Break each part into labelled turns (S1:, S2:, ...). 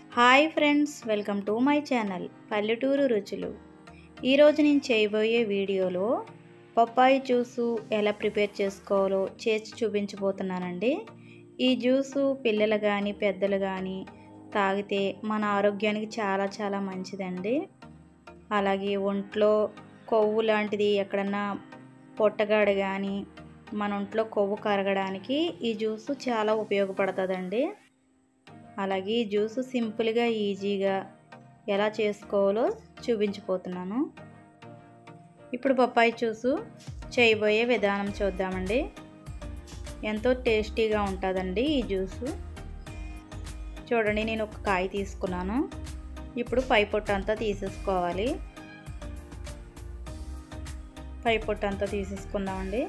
S1: hi friends welcome to my channel పల్లెటూరు రుచులు ఈరోజు నేను చేయబోయే వీడియోలో పప్పాయి జ్యూసు ఎలా ప్రిపేర్ చేసుకోవాలో చేసి చూపించబోతున్నానండి ఈ జ్యూసు పిల్లలు కానీ పెద్దలు కానీ తాగితే మన ఆరోగ్యానికి చాలా చాలా మంచిదండి అలాగే ఒంట్లో కొవ్వు లాంటిది ఎక్కడన్నా పొట్టగాడు కానీ మన ఒంట్లో కొవ్వు కరగడానికి ఈ జ్యూసు చాలా ఉపయోగపడుతుందండి అలాగే ఈ జ్యూస్ సింపుల్గా ఈజీగా ఎలా చేసుకోవాలో చూపించిపోతున్నాను ఇప్పుడు బొప్పాయి జ్యూసు చేయబోయే విధానం చూద్దామండి ఎంతో టేస్టీగా ఉంటుందండి ఈ జ్యూసు చూడండి నేను ఒక కాయ తీసుకున్నాను ఇప్పుడు పై పొట్టు అంతా తీసేసుకోవాలి పై పొట్టు అంతా తీసేసుకుందామండి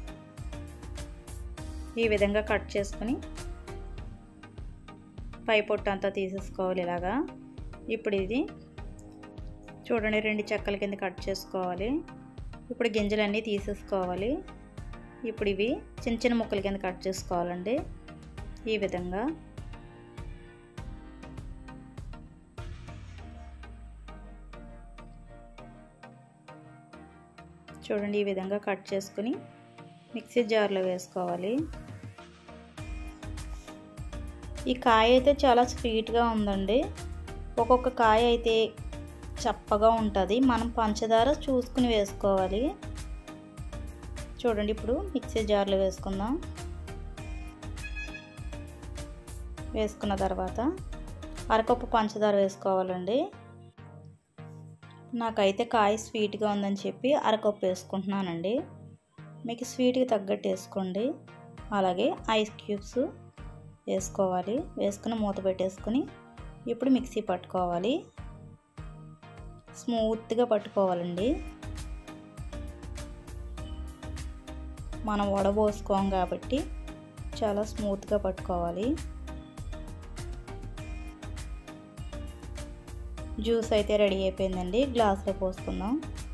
S1: ఈ విధంగా కట్ చేసుకుని పై పొట్టు అంతా తీసేసుకోవాలి ఇలాగా ఇప్పుడు ఇది చూడండి రెండు చెక్కల కింద కట్ చేసుకోవాలి ఇప్పుడు గింజలన్నీ తీసేసుకోవాలి ఇప్పుడు ఇవి చిన్న చిన్న ముక్కల కింద కట్ చేసుకోవాలండి ఈ విధంగా చూడండి ఈ విధంగా కట్ చేసుకుని మిక్సీ జార్లో వేసుకోవాలి ఈ కాయ అయితే చాలా స్వీట్గా ఉందండి ఒక్కొక్క కాయ అయితే చప్పగా ఉంటుంది మనం పంచదార చూసుకుని వేసుకోవాలి చూడండి ఇప్పుడు మిక్సీ జార్లో వేసుకుందాం వేసుకున్న తర్వాత అరకప్పు పంచదార వేసుకోవాలండి నాకైతే కాయ స్వీట్గా ఉందని చెప్పి అరకప్పు వేసుకుంటున్నానండి మీకు స్వీట్కి తగ్గట్టు వేసుకోండి అలాగే ఐస్ క్యూబ్స్ వేసుకోవాలి వేసుకుని మూత పెట్టేసుకుని ఇప్పుడు మిక్సీ పట్టుకోవాలి స్మూత్గా పట్టుకోవాలండి మనం వడబోసుకోం కాబట్టి చాలా స్మూత్గా పట్టుకోవాలి జ్యూస్ అయితే రెడీ అయిపోయిందండి గ్లాస్లో పోసుకుందాం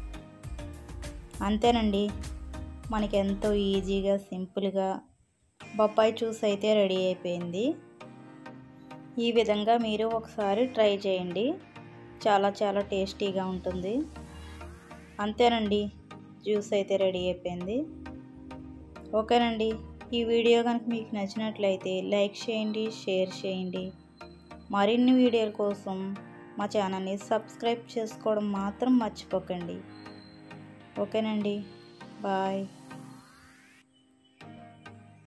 S1: అంతేనండి మనకి ఎంతో ఈజీగా సింపుల్గా బొప్పాయి జ్యూస్ అయితే రెడీ అయిపోయింది ఈ విధంగా మీరు ఒకసారి ట్రై చేయండి చాలా చాలా టేస్టీగా ఉంటుంది అంతేనండి జ్యూస్ అయితే రెడీ అయిపోయింది ఓకేనండి ఈ వీడియో కనుక మీకు నచ్చినట్లయితే లైక్ చేయండి షేర్ చేయండి మరిన్ని వీడియోల కోసం మా ఛానల్ని సబ్స్క్రైబ్ చేసుకోవడం మాత్రం మర్చిపోకండి ఓకేనండి బాయ్